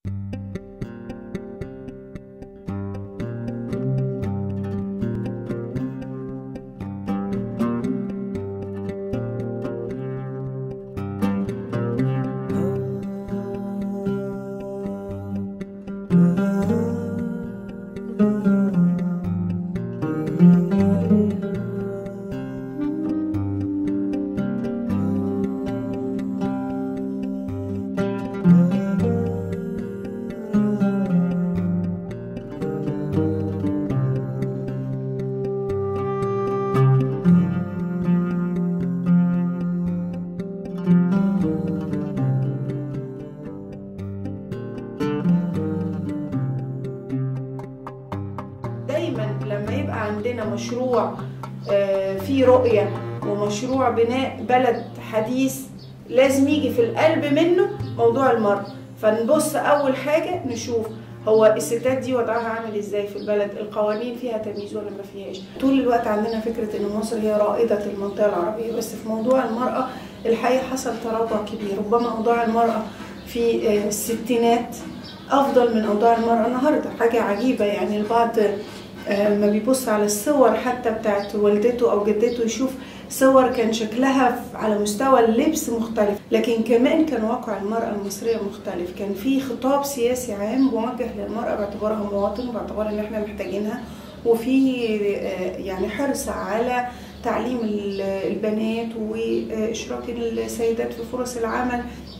دايما لما يبقى عندنا مشروع آه، فيه رؤية ومشروع بناء بلد حديث لازم يجي في القلب منه موضوع المرأة فنبص أول حاجة نشوف هو الستات دي وضعها عامل ازاي في البلد القوانين فيها تمييز ولا ما فيهاش طول الوقت عندنا فكرة ان مصر هي رائدة المنطقة العربية بس في موضوع المرأة الحقيقة حصل تراجع كبير ربما أوضاع المرأة في آه، الستينات أفضل من أوضاع المرأة النهاردة حاجة عجيبة يعني البعض آه، ما بيبص على الصور حتى بتاعت والدته او جدته يشوف صور كان شكلها ف- على مستوى اللبس مختلف لكن كمان كان واقع المرأة المصرية مختلف كان في خطاب سياسي عام موجه للمرأة باعتبارها مواطن وباعتبار ان احنا محتاجينها وفي آه، يعني حرص على تعليم ال- البنات واشراك السيدات في فرص العمل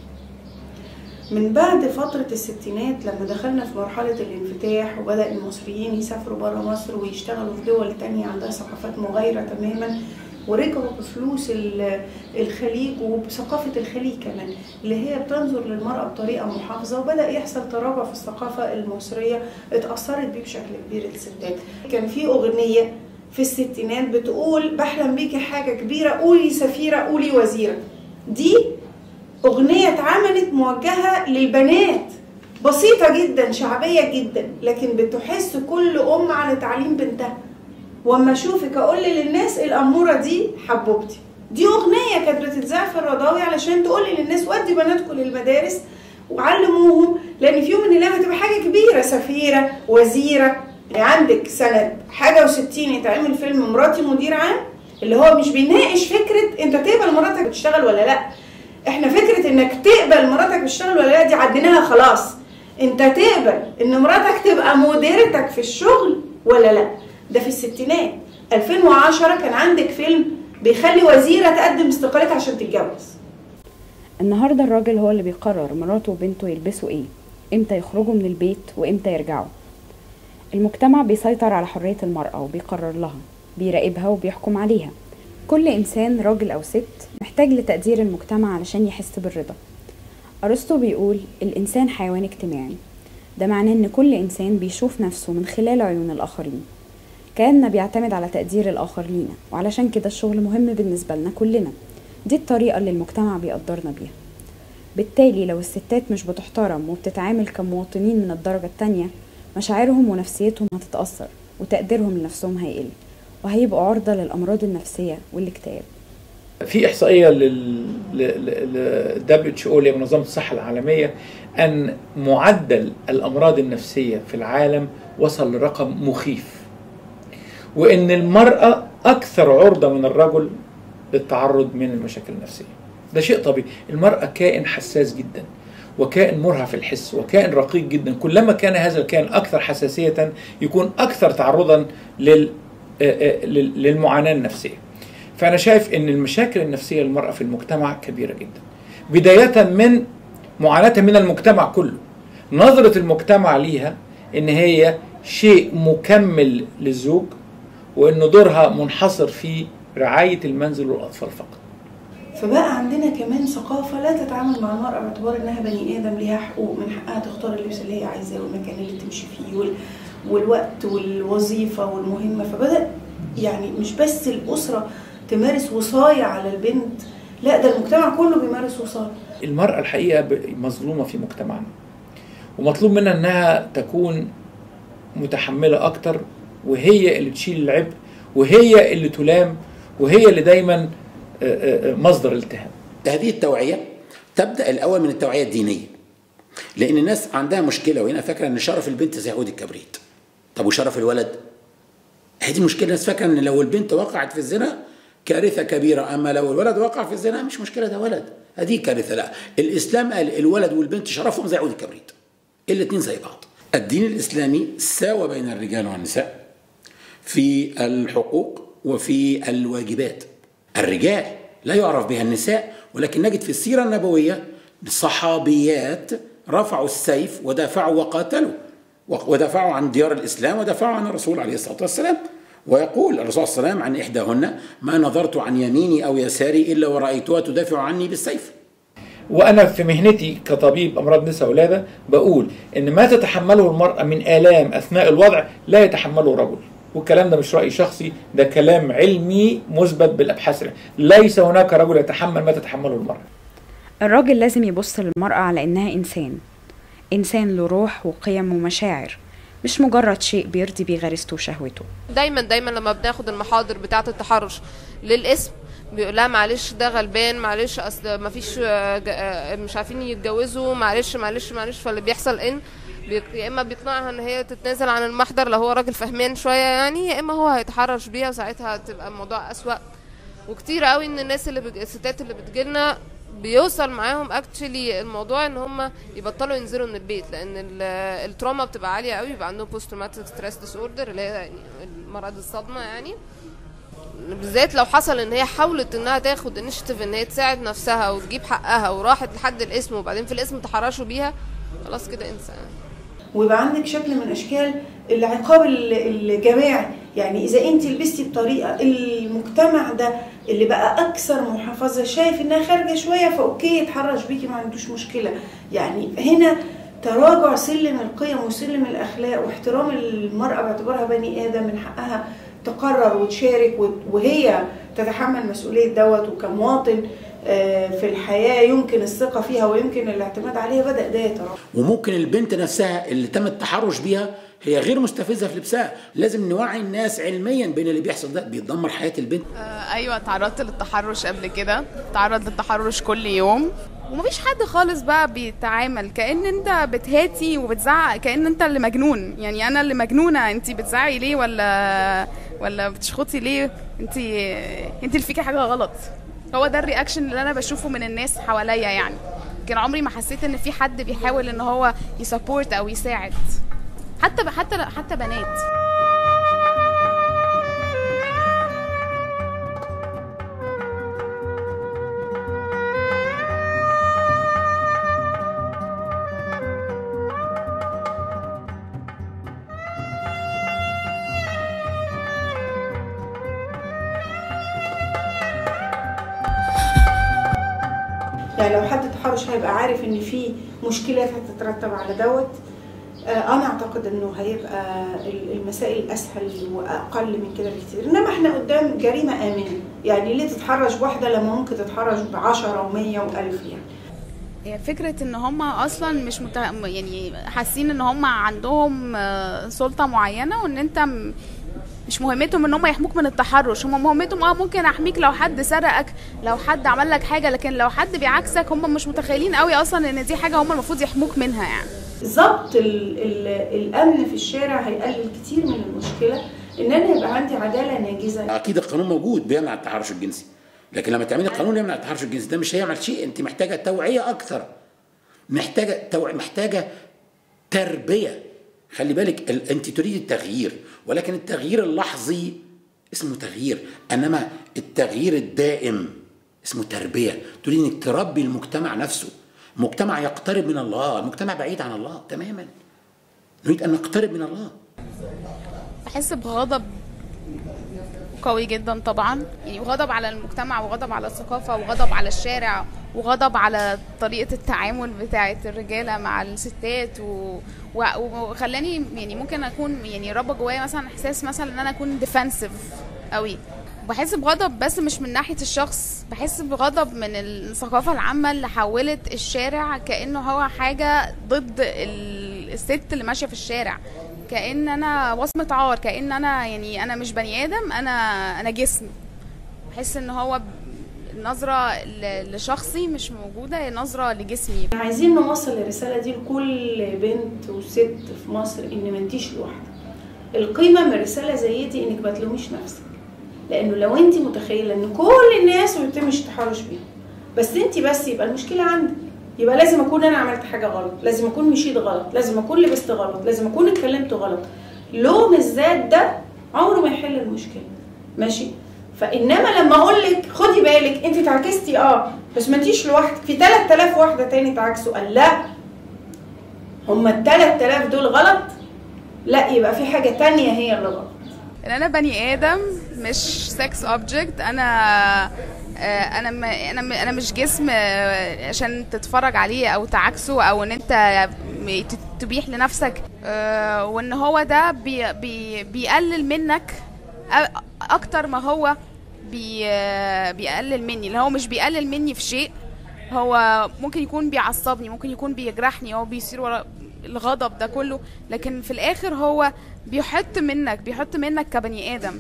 من بعد فترة الستينات لما دخلنا في مرحلة الانفتاح وبدأ المصريين يسافروا برا مصر ويشتغلوا في دول تانية عندها ثقافات مغايرة تماما ورجعوا بفلوس ال- الخليج وبثقافة الخليج كمان اللي هي بتنظر للمرأة بطريقة محافظة وبدأ يحصل تراجع في الثقافة المصرية اتأثرت بيه بشكل كبير الستات كان في أغنية في الستينات بتقول بحلم بيكي حاجة كبيرة قولي سفيرة قولي وزيرة دي أغنية اتعملت موجهة للبنات بسيطة جدا شعبية جدا لكن بتحس كل أم على تعليم بنتها واما اشوفك اقول للناس الاموره دي حبوبتي دي اغنيه كانت بتتذاع في الرضاوي علشان تقولي للناس ودي بناتكم للمدارس وعلموهم لان في يوم من الايام هتبقى حاجه كبيره سفيره وزيره يعني عندك سنه حاجه و60 يتعمل فيلم مراتي مدير عام اللي هو مش بيناقش فكره انت تقبل مراتك بتشتغل ولا لا احنا فكره انك تقبل مراتك بتشتغل ولا لا دي عديناها خلاص انت تقبل ان مراتك تبقى مديرتك في الشغل ولا لا ده في الستينات 2010 كان عندك فيلم بيخلي وزيره تقدم استقالتها عشان تتجوز النهاردة الراجل هو اللي بيقرر مراته وبنته يلبسوا ايه امتى يخرجوا من البيت وامتى يرجعوا المجتمع بيسيطر على حرية المرأة وبيقرر لها بيراقبها وبيحكم عليها كل إنسان راجل أو ست محتاج لتقدير المجتمع علشان يحس بالرضا أرسطو بيقول الإنسان حيوان اجتماعي ده معناه إن كل إنسان بيشوف نفسه من خلال عيون الآخرين كأننا بيعتمد على تقدير الآخر لينا وعلشان كده الشغل مهم بالنسبة لنا كلنا دي الطريقة اللي المجتمع بيقدرنا بيها بالتالي لو الستات مش بتحترم وبتتعامل كمواطنين من الدرجة التانية مشاعرهم ونفسيتهم هتتأثر وتقديرهم لنفسهم هيقل وهيبقوا عرضة للأمراض النفسية والاكتئاب في احصائيه لل دبليو اتش او لمنظمه الصحه العالميه ان معدل الامراض النفسيه في العالم وصل لرقم مخيف وان المراه اكثر عرضه من الرجل للتعرض من المشاكل النفسيه ده شيء طبيعي المراه كائن حساس جدا وكائن مرهف الحس وكائن رقيق جدا كلما كان هذا الكائن اكثر حساسيه يكون اكثر تعرضا لل للمعاناه النفسيه فأنا شايف أن المشاكل النفسية للمرأة في المجتمع كبيرة جدا بداية من معاناتها من المجتمع كله نظرة المجتمع ليها أن هي شيء مكمل للزوج وأن دورها منحصر في رعاية المنزل والأطفال فقط فبقى عندنا كمان ثقافة لا تتعامل مع المرأة باعتبار انها بني ادم ليها حقوق من حقها تختار اللبس اللي هي عايزاه والمكان اللي تمشي فيه وال... والوقت والوظيفة والمهمة فبدأ يعني مش بس الأسرة تمارس وصاية على البنت لا ده المجتمع كله بيمارس وصاية المرأة الحقيقة مظلومة في مجتمعنا ومطلوب منها أنها تكون متحملة أكتر وهي اللي تشيل العبء وهي اللي تلام وهي اللي دايما مصدر التهام هذه التوعية تبدأ الأول من التوعية الدينية لان الناس عندها مشكله وهنا فاكره ان شرف البنت زي عود الكبريت طب وشرف الولد هذه مشكله الناس فاكره ان لو البنت وقعت في الزنا كارثه كبيره اما لو الولد وقع في الزنا مش مشكله ده ولد هذه كارثه لا الاسلام قال الولد والبنت شرفهم زي عود الكبريت الاثنين زي بعض الدين الاسلامي ساوى بين الرجال والنساء في الحقوق وفي الواجبات الرجال لا يعرف بها النساء ولكن نجد في السيرة النبوية صحابيات رفعوا السيف ودافعوا وقاتلوا ودافعوا عن ديار الإسلام ودافعوا عن الرسول عليه الصلاة والسلام ويقول الرسول صلى الله عليه وسلم عن إحداهن ما نظرت عن يميني أو يساري إلا ورأيتها تدافع عني بالسيف وانا في مهنتي كطبيب امراض نساء ولاده بقول ان ما تتحمله المراه من الام اثناء الوضع لا يتحمله رجل والكلام ده مش راي شخصي ده كلام علمي مثبت بالابحاث ليس هناك رجل يتحمل ما تتحمله المراه الراجل لازم يبص للمرأة على إنها إنسان إنسان له روح وقيم ومشاعر مش مجرد شيء بيرضي بيه غريزته وشهوته دايما دايما لما بناخد المحاضر بتاعه التحرش للاسم بيقول لها معلش ده غلبان معلش اصل ما فيش مش عارفين يتجوزوا معلش معلش معلش فاللي بيحصل ان بي- يا اما بيقنعها ان هي تتنازل عن المحضر لو هو راجل فهمان شويه يعني يا اما هو هيتحرش بيها وساعتها تبقى الموضوع اسوأ وكتير قوي ان الناس اللي بج... الستات اللي بتجيلنا بيوصل معاهم اكشلي الموضوع ان هم يبطلوا ينزلوا من البيت لان ال- التروما بتبقى عاليه قوي بيبقى عندهم بوست تروماتيك ستريس ديس اوردر اللي هي يعني مرض الصدمه يعني بالذات لو حصل ان هي حاولت انها تاخد انشيتيف ان هي تساعد نفسها وتجيب حقها وراحت لحد الاسم وبعدين في الاسم تحرشوا بيها خلاص كده انسى ويبقى عندك شكل من اشكال العقاب ال- الجماعي يعني اذا انت لبستي بطريقه المجتمع ده اللي بقى اكثر محافظه شايف انها خارجه شويه فاوكي يتحرش بيكي ما عندوش مشكله يعني هنا تراجع سلم القيم وسلم الاخلاق واحترام المراه باعتبارها بني ادم من حقها تقرر وتشارك وت- وهي تتحمل مسؤوليه دوت وكمواطن آه، في الحياه يمكن الثقه فيها ويمكن الاعتماد عليها بدا ده يتراجع وممكن البنت نفسها اللي تم التحرش بيها هي غير مستفزه في لبسها لازم نوعي الناس علميا بين اللي بيحصل ده بيدمر حياه البنت آه، ايوه تعرضت للتحرش قبل كده تعرض للتحرش كل يوم ومفيش حد خالص بقى بيتعامل كأن انت بتهاتي وبتزعق كأن انت اللي مجنون يعني انا اللي مجنونة انت بتزعقي ليه ولا ولا بتشخطي ليه انت انت اللي فيكي حاجة غلط هو ده الرياكشن اللي انا بشوفه من الناس حواليا يعني لكن عمري ما حسيت ان في حد بيحاول ان هو يسبورت او يساعد حتى حتى حتى بنات يعني لو حد تحرش هيبقى عارف ان في مشكلات هتترتب على دوت آه، انا اعتقد انه هيبقى ال- المسائل اسهل واقل من كده بكتير انما احنا قدام جريمه امنه يعني ليه تتحرش بواحده لما ممكن تتحرش ب 10 و100 و1000 يعني هي فكرة ان هم اصلا مش مت... يعني حاسين ان هم عندهم آه، سلطة معينة وان انت م- مش مهمتهم ان هم يحموك من التحرش هم مهمتهم اه ممكن احميك لو حد سرقك لو حد عمل لك حاجة لكن لو حد بيعكسك هم مش متخيلين قوي اصلا ان دي حاجة هم المفروض يحموك منها يعني ضبط ال- ال- الامن في الشارع هيقلل كتير من المشكله ان انا يبقى عندي عداله ناجزه اكيد القانون موجود بيمنع التحرش الجنسي لكن لما تعملي قانون يمنع التحرش الجنسي ده مش هيعمل شيء انت محتاجه توعيه اكثر محتاجه توع... محتاجه تربيه خلي بالك ال... انت تريد التغيير ولكن التغيير اللحظي اسمه تغيير انما التغيير الدائم اسمه تربيه تريد انك تربي المجتمع نفسه مجتمع يقترب من الله المجتمع بعيد عن الله تماما نريد ان نقترب من الله بحس بغضب قوي جدا طبعا يعني وغضب على المجتمع وغضب على الثقافة وغضب على الشارع وغضب على طريقة التعامل بتاعة الرجالة مع الستات و... و... وخلاني يعني ممكن اكون يعني ربى جوايا مثلا احساس مثلا ان انا اكون ديفنسيف قوي بحس بغضب بس مش من ناحية الشخص بحس بغضب من الثقافة العامة اللي حولت الشارع كأنه هو حاجة ضد ال- الست اللي ماشية في الشارع كأن أنا وصمة عار كأن أنا يعني أنا مش بني آدم أنا أنا جسم بحس إن هو ب- النظره ل- لشخصي مش موجوده هي نظره لجسمي عايزين نوصل الرسالة دي لكل بنت وست في مصر إن ما انتيش لوحدك القيمة من رسالة زي دي إنك ما تلوميش نفسك لأنه لو أنت متخيلة إن كل الناس ما بيتمش التحرش بيهم بس أنت بس يبقى المشكلة عندك يبقى لازم أكون أنا عملت حاجة غلط لازم أكون مشيت غلط لازم أكون لبست غلط لازم أكون اتكلمت غلط لوم الذات ده عمره ما يحل المشكلة ماشي فانما لما اقول لك خدي بالك انت اتعكستي اه بس ما انتيش لوحدك في 3000 واحده تاني اتعكسوا قال لا هما ال 3000 دول غلط لا يبقى في حاجه تانية هي اللي غلط ان انا بني ادم مش سكس اوبجكت انا آه، انا م- انا م- انا مش جسم آه، عشان تتفرج عليه او تعاكسه او ان انت م- ت- تبيح لنفسك آه، وان هو ده بي بي بيقلل منك أ- اكتر ما هو بي آه، بيقلل مني اللي هو مش بيقلل مني في شيء هو ممكن يكون بيعصبني ممكن يكون بيجرحني هو بيصير ورا الغضب ده كله لكن في الاخر هو بيحط منك بيحط منك كبني ادم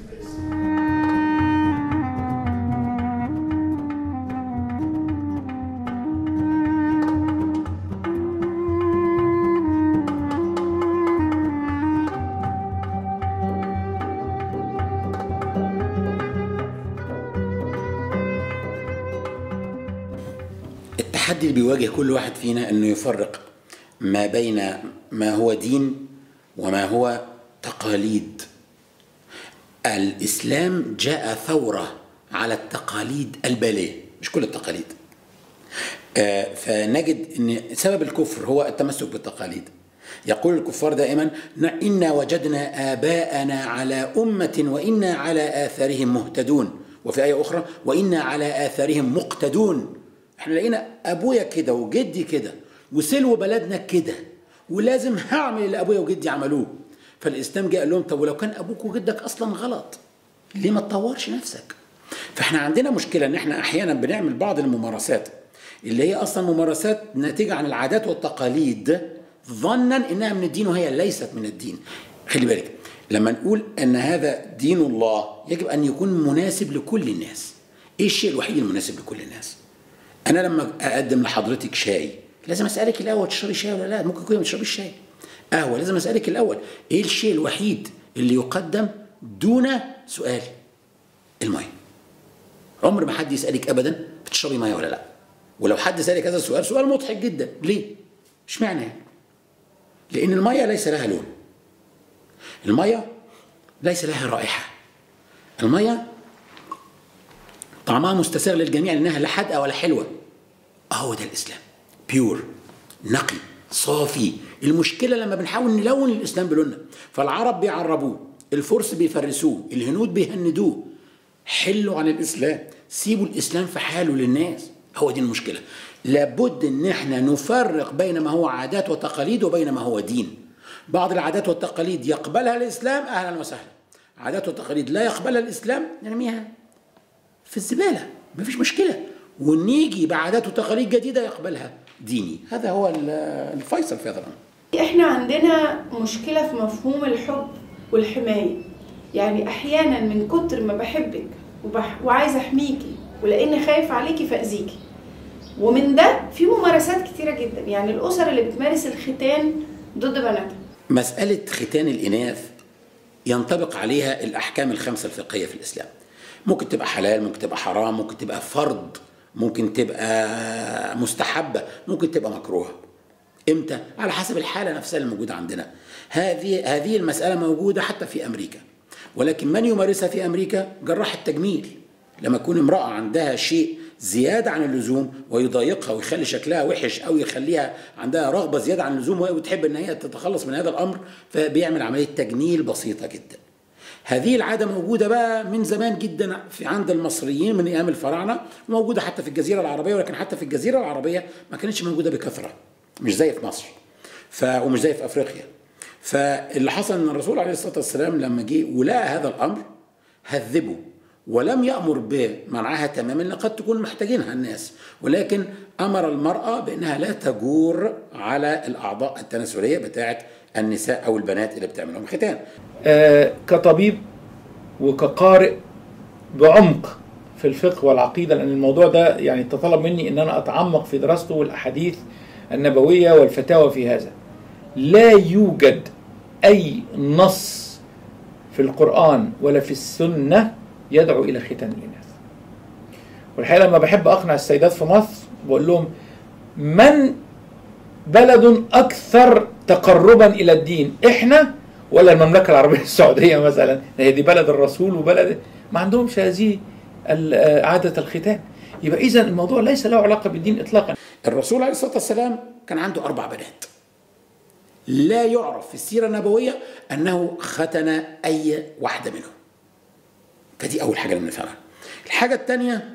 التحدي اللي بيواجه كل واحد فينا انه يفرق ما بين ما هو دين وما هو تقاليد الاسلام جاء ثوره على التقاليد الباليه مش كل التقاليد آه، فنجد ان سبب الكفر هو التمسك بالتقاليد يقول الكفار دائما "ن- انا وجدنا اباءنا على امه وانا على اثارهم مهتدون وفي ايه اخرى وانا على اثارهم مقتدون احنا لقينا ابويا كده وجدي كده وسلو بلدنا كده ولازم هعمل اللي ابويا وجدي عملوه فالاسلام جاء قال لهم طب ولو كان ابوك وجدك اصلا غلط ليه ما تطورش نفسك فاحنا عندنا مشكله ان احنا احيانا بنعمل بعض الممارسات اللي هي اصلا ممارسات ناتجه عن العادات والتقاليد ظنا انها من الدين وهي ليست من الدين خلي بالك لما نقول ان هذا دين الله يجب ان يكون مناسب لكل الناس ايه الشيء الوحيد المناسب لكل الناس انا لما اقدم لحضرتك شاي لازم اسالك الاول تشربي شاي ولا لا ممكن تكوني ما بتشربيش شاي قهوه لازم اسالك الاول ايه الشيء الوحيد اللي يقدم دون سؤال الميه عمر ما حد يسالك ابدا بتشربي ميه ولا لا ولو حد سالك هذا السؤال سؤال مضحك جدا ليه اشمعنى يعني لان الميه ليس لها لون الميه ليس لها رائحه الميه طعمها مستساغ للجميع لانها لا حادقه ولا حلوه اهو ده الاسلام بيور نقي صافي المشكله لما بنحاول نلون الاسلام بلوننا فالعرب بيعربوه الفرس بيفرسوه الهنود بيهندوه حلوا عن الاسلام سيبوا الاسلام في حاله للناس هو دي المشكله لابد ان احنا نفرق بين ما هو عادات وتقاليد وبين ما هو دين بعض العادات والتقاليد يقبلها الاسلام اهلا وسهلا عادات وتقاليد لا يقبلها الاسلام نرميها في الزباله مفيش مشكله ونيجي بعادات وتقاليد جديده يقبلها ديني هذا هو ال- الفيصل في هذا الامر احنا عندنا مشكله في مفهوم الحب والحمايه يعني احيانا من كتر ما بحبك وبح... وعايزه احميكي ولاني خايف عليكي فاذيكي ومن ده في ممارسات كتيره جدا يعني الاسر اللي بتمارس الختان ضد بناتها مسألة ختان الإناث ينطبق عليها الأحكام الخمسة الفقهية في الإسلام ممكن تبقى حلال ممكن تبقى حرام ممكن تبقى فرض ممكن تبقى مستحبة ممكن تبقى مكروهة امتى على حسب الحالة نفسها اللي موجودة عندنا هذه هذه المسألة موجودة حتى في أمريكا ولكن من يمارسها في أمريكا جراح التجميل لما تكون امرأة عندها شيء زيادة عن اللزوم ويضايقها ويخلي شكلها وحش أو يخليها عندها رغبة زيادة عن اللزوم وتحب أن هي تتخلص من هذا الأمر فبيعمل عملية تجميل بسيطة جدا هذه العادة موجودة بقى من زمان جدا في عند المصريين من أيام الفراعنة وموجودة حتى في الجزيرة العربية ولكن حتى في الجزيرة العربية ما كانتش موجودة بكثرة مش زي في مصر ف... ومش زي في أفريقيا فاللي حصل أن الرسول عليه الصلاة والسلام لما جه ولقى هذا الأمر هذبه ولم يأمر بمنعها تماما لأن قد تكون محتاجينها الناس ولكن أمر المرأة بأنها لا تجور على الأعضاء التناسلية بتاعة النساء أو البنات اللي بتعملهم ختان آه، كطبيب وكقارئ بعمق في الفقه والعقيدة لأن الموضوع ده يعني تطلب مني أن أنا أتعمق في دراسته والأحاديث النبوية والفتاوى في هذا لا يوجد أي نص في القرآن ولا في السنة يدعو إلى ختان الإناث والحقيقة لما بحب أقنع السيدات في مصر بقول لهم من بلد أكثر تقربا إلى الدين إحنا ولا المملكة العربية السعودية مثلا هي دي بلد الرسول وبلد ما عندهمش هذه ال- عادة الختان يبقى إذا الموضوع ليس له علاقة بالدين إطلاقا الرسول عليه الصلاة والسلام كان عنده أربع بنات لا يعرف في السيرة النبوية أنه ختن أي واحدة منهم فدي أول حاجة لازم نفهمها الحاجة الثانية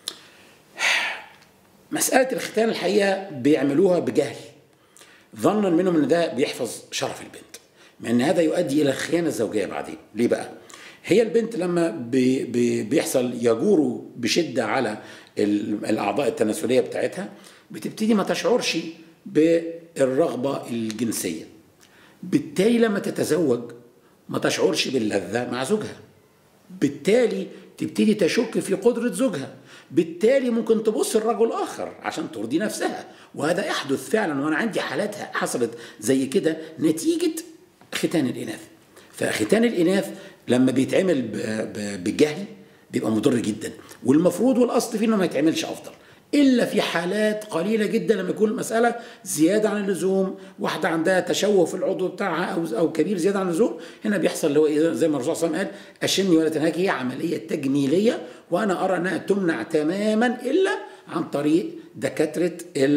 مسألة الختان الحقيقة بيعملوها بجهل ظنا منهم ان ده بيحفظ شرف البنت مع ان هذا يؤدي الى الخيانه الزوجيه بعدين ليه بقى هي البنت لما بي بي بيحصل يجور بشده على ال- الاعضاء التناسليه بتاعتها بتبتدي ما تشعرش بالرغبه الجنسيه بالتالي لما تتزوج ما تشعرش باللذه مع زوجها بالتالي تبتدي تشك في قدرة زوجها بالتالي ممكن تبص لرجل آخر عشان ترضي نفسها وهذا يحدث فعلا وأنا عندي حالات حصلت زي كده نتيجة ختان الإناث فختان الإناث لما بيتعمل ب- ب- بجهل بيبقى مضر جدا والمفروض والأصل فيه إنه ما يتعملش أفضل الا في حالات قليله جدا لما يكون المساله زياده عن اللزوم واحده عندها تشوه في العضو بتاعها او او كبير زياده عن اللزوم هنا بيحصل اللي هو إيه زي ما الرسول صلى الله عليه وسلم قال اشني ولا تنهاك هي عمليه تجميليه وانا ارى انها تمنع تماما الا عن طريق دكاتره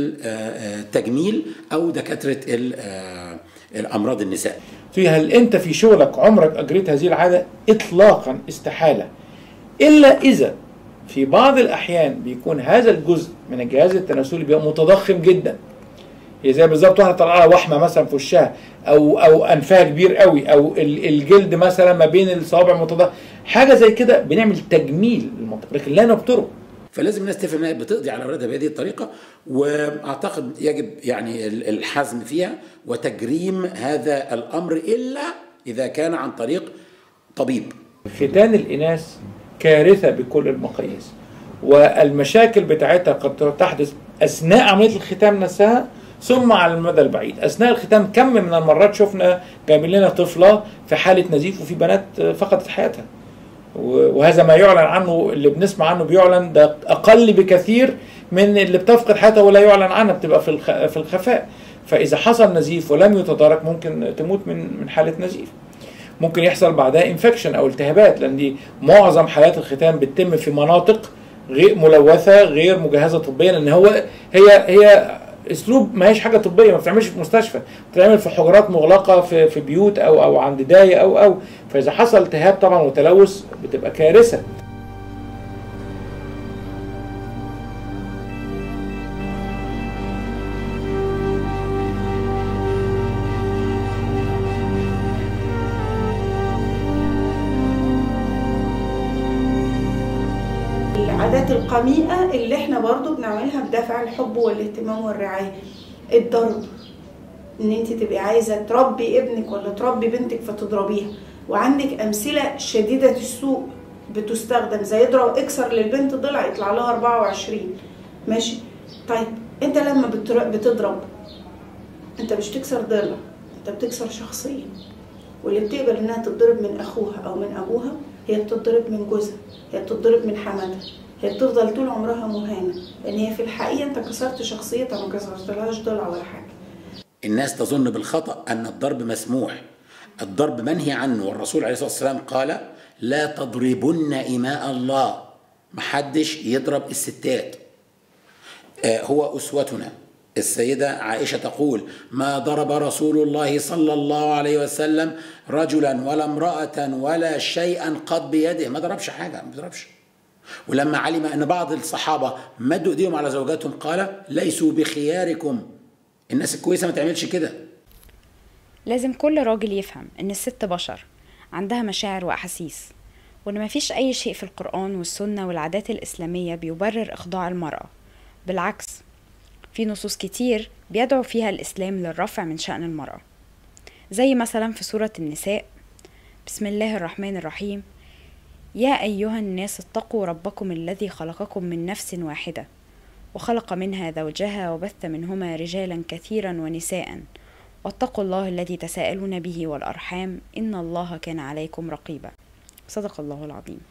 التجميل او دكاتره ال- آه، الامراض النساء في هل انت في شغلك عمرك اجريت هذه العاده اطلاقا استحاله الا اذا في بعض الاحيان بيكون هذا الجزء من الجهاز التناسلي بيبقى متضخم جدا هي زي بالظبط واحده طلع لها وحمه مثلا في وشها او او انفها كبير قوي او ال- الجلد مثلا ما بين الصوابع متضخم حاجه زي كده بنعمل تجميل للمنطقه لكن لا نبتره فلازم الناس تفهم انها بتقضي على اولادها بهذه الطريقه واعتقد يجب يعني ال- الحزم فيها وتجريم هذا الامر الا اذا كان عن طريق طبيب ختان الإناث كارثة بكل المقاييس والمشاكل بتاعتها قد تحدث أثناء عملية الختام نفسها ثم على المدى البعيد أثناء الختام كم من المرات شفنا جايبين لنا طفلة في حالة نزيف وفي بنات فقدت حياتها و- وهذا ما يعلن عنه اللي بنسمع عنه بيعلن ده أقل بكثير من اللي بتفقد حياتها ولا يعلن عنها بتبقى في الخ- في الخفاء فإذا حصل نزيف ولم يتدارك ممكن تموت من من حالة نزيف ممكن يحصل بعدها انفكشن او التهابات لان دي معظم حالات الختان بتتم في مناطق غير ملوثه غير مجهزه طبيا لان هو هي هي اسلوب ما هيش حاجه طبيه ما بتتعملش في مستشفى بتتعمل في حجرات مغلقه في في بيوت او او عند دايه او او فاذا حصل التهاب طبعا وتلوث بتبقى كارثه العادات القميئة اللي احنا برضو بنعملها بدافع الحب والاهتمام والرعاية الضرب ان انت تبقي عايزة تربي ابنك ولا تربي بنتك فتضربيها وعندك امثلة شديدة السوء بتستخدم زي اضرب اكسر للبنت ضلع يطلع لها 24 ماشي طيب انت لما بتر- بتضرب انت مش تكسر ضلع انت بتكسر شخصية واللي بتقبل انها تتضرب من اخوها او من ابوها هي بتتضرب من جوزها هي بتتضرب من حماتها هي بتفضل طول عمرها مهانة لان هي في الحقيقة انت كسرت شخصيتها ما كسرتلهاش ضلع ولا حاجة الناس تظن بالخطأ أن الضرب مسموح الضرب منهي عنه والرسول عليه الصلاة والسلام قال لا تضربن إماء الله محدش يضرب الستات آه، هو أسوتنا السيدة عائشة تقول ما ضرب رسول الله صلى الله عليه وسلم رجلا ولا امرأة ولا شيئا قد بيده ما ضربش حاجة ما ضربش ولما علم أن بعض الصحابة مدوا إيديهم على زوجاتهم قال ليسوا بخياركم الناس الكويسة ما تعملش كده لازم كل راجل يفهم ان الست بشر عندها مشاعر واحاسيس وان مفيش اي شيء في القرآن والسنة والعادات الاسلامية بيبرر اخضاع المرأة بالعكس في نصوص كتير بيدعو فيها الاسلام للرفع من شأن المرأة زي مثلا في سورة النساء بسم الله الرحمن الرحيم يا أيها الناس اتقوا ربكم الذي خلقكم من نفس واحدة وخلق منها زوجها وبث منهما رجالا كثيرا ونساء واتقوا الله الذي تساءلون به والأرحام إن الله كان عليكم رقيبا صدق الله العظيم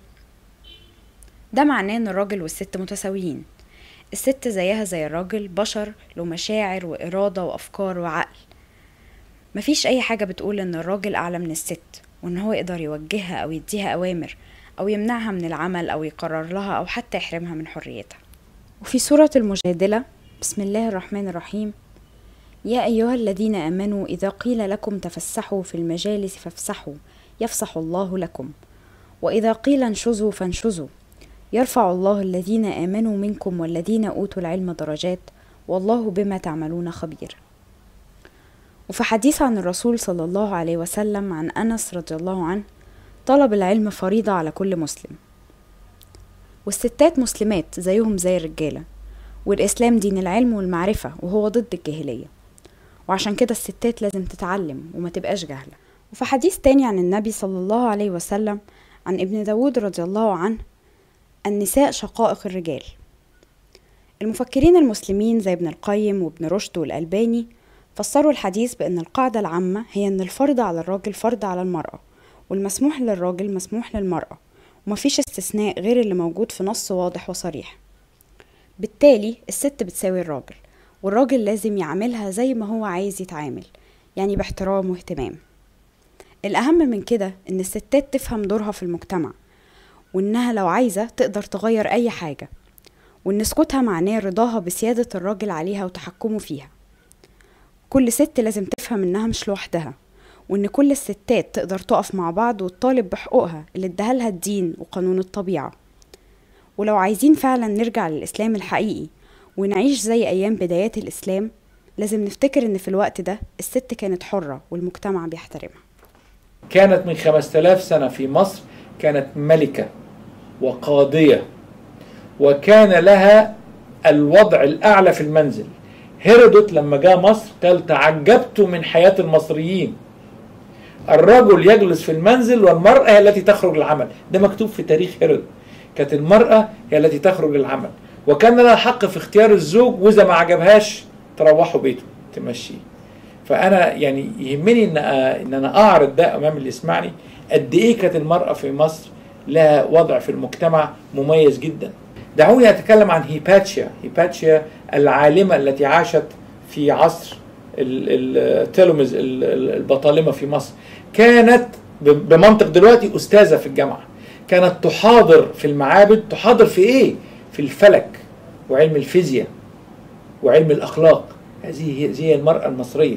ده معناه إن الراجل والست متساويين الست زيها زي الراجل بشر له مشاعر وإرادة وأفكار وعقل مفيش أي حاجة بتقول إن الراجل أعلى من الست وإن هو يقدر يوجهها أو يديها أوامر أو يمنعها من العمل أو يقرر لها أو حتى يحرمها من حريتها وفي سورة المجادلة بسم الله الرحمن الرحيم يا أيها الذين آمنوا إذا قيل لكم تفسحوا في المجالس فافسحوا يفسح الله لكم وإذا قيل انشزوا فانشزوا يرفع الله الذين آمنوا منكم والذين أوتوا العلم درجات والله بما تعملون خبير وفي حديث عن الرسول صلى الله عليه وسلم عن أنس رضي الله عنه طلب العلم فريضة على كل مسلم والستات مسلمات زيهم زي الرجالة والإسلام دين العلم والمعرفة وهو ضد الجاهلية وعشان كده الستات لازم تتعلم وما تبقاش جاهلة وفي حديث تاني عن النبي صلى الله عليه وسلم عن ابن داود رضي الله عنه النساء شقائق الرجال المفكرين المسلمين زي ابن القيم وابن رشد والألباني فسروا الحديث بأن القاعدة العامة هي أن الفرض على الراجل فرض على المرأة والمسموح للراجل مسموح للمرأة ومفيش استثناء غير اللي موجود في نص واضح وصريح بالتالي الست بتساوي الراجل والراجل لازم يعاملها زي ما هو عايز يتعامل يعني باحترام واهتمام الأهم من كده إن الستات تفهم دورها في المجتمع وإنها لو عايزة تقدر تغير أي حاجة وإن سكوتها معناه رضاها بسيادة الراجل عليها وتحكمه فيها كل ست لازم تفهم إنها مش لوحدها وإن كل الستات تقدر تقف مع بعض وتطالب بحقوقها اللي ادهالها الدين وقانون الطبيعة ولو عايزين فعلا نرجع للإسلام الحقيقي ونعيش زي أيام بدايات الإسلام لازم نفتكر إن في الوقت ده الست كانت حرة والمجتمع بيحترمها كانت من 5000 سنة في مصر كانت ملكة وقاضية وكان لها الوضع الأعلى في المنزل هيرودوت لما جاء مصر قال تعجبت من حياة المصريين الرجل يجلس في المنزل والمرأة هي التي تخرج للعمل ده مكتوب في تاريخ هيرودوت كانت المرأة هي التي تخرج للعمل وكان لها حق في اختيار الزوج وإذا ما عجبهاش تروحوا بيته تمشيه فأنا يعني يهمني إن إن أنا أعرض ده أمام اللي يسمعني قد إيه كانت المرأة في مصر لها وضع في المجتمع مميز جدا دعوني أتكلم عن هيباتشيا هيباتشيا العالمة التي عاشت في عصر التلمز البطالمة في مصر كانت بمنطق دلوقتي أستاذة في الجامعة كانت تحاضر في المعابد تحاضر في إيه؟ في الفلك وعلم الفيزياء وعلم الأخلاق هذه هي المرأة المصرية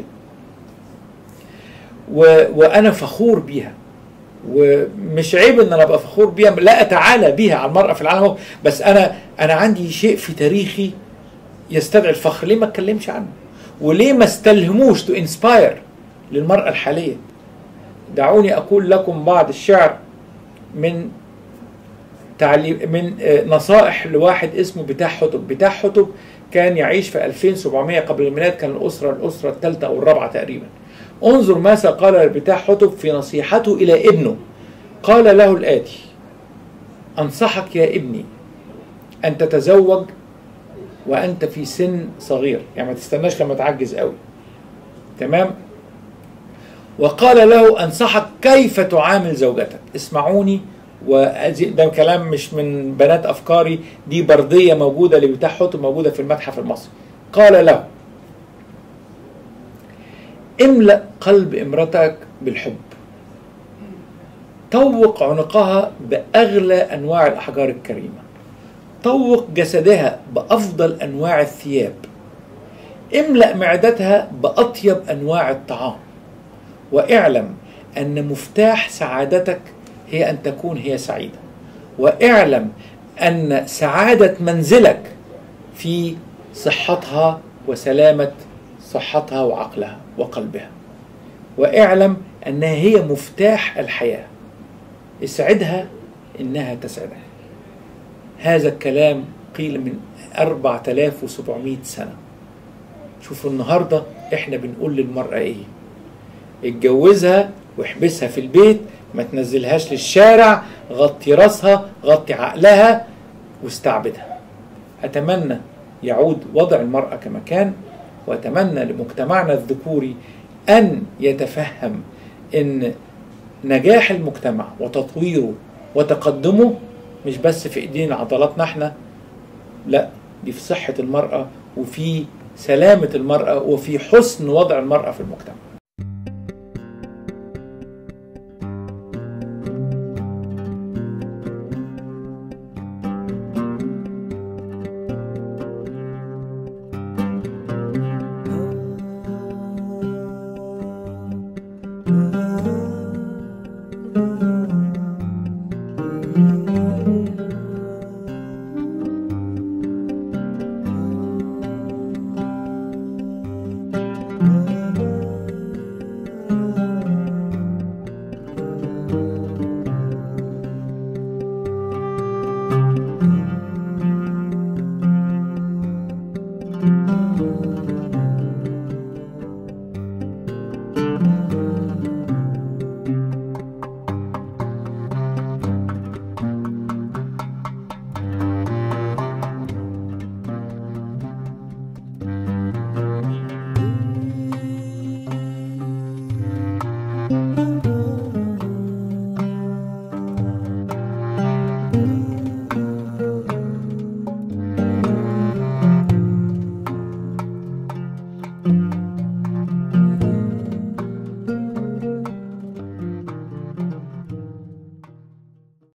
و... وأنا فخور بيها ومش عيب ان انا ابقى فخور بيها لا اتعالى بيها على المرأة في العالم بس انا انا عندي شيء في تاريخي يستدعي الفخر ليه ما اتكلمش عنه وليه ما استلهموش تو انسباير للمرأة الحالية دعوني اقول لكم بعض الشعر من تعليم من نصائح لواحد اسمه بتاع حطب بتاع حطب كان يعيش في 2700 قبل الميلاد كان الأسرة الأسرة الثالثة أو الرابعة تقريبا انظر ماذا قال بتاع حطب في نصيحته إلى ابنه قال له الآتي أنصحك يا ابني أن تتزوج وأنت في سن صغير يعني ما تستناش لما تعجز قوي تمام وقال له أنصحك كيف تعامل زوجتك اسمعوني وده كلام مش من بنات افكاري دي برديه موجوده لبتاع حطب موجوده في المتحف المصري قال له املا قلب امرتك بالحب طوق عنقها باغلى انواع الاحجار الكريمه طوق جسدها بافضل انواع الثياب املا معدتها باطيب انواع الطعام واعلم ان مفتاح سعادتك هي أن تكون هي سعيدة واعلم أن سعادة منزلك في صحتها وسلامة صحتها وعقلها وقلبها واعلم أنها هي مفتاح الحياة اسعدها إنها تسعدك هذا الكلام قيل من 4700 سنة شوفوا النهاردة احنا بنقول للمرأة ايه اتجوزها واحبسها في البيت ما تنزلهاش للشارع غطي راسها غطي عقلها واستعبدها أتمنى يعود وضع المرأة كما كان وأتمنى لمجتمعنا الذكوري أن يتفهم أن نجاح المجتمع وتطويره وتقدمه مش بس في ايدينا عضلاتنا احنا لا دي في صحة المرأة وفي سلامة المرأة وفي حسن وضع المرأة في المجتمع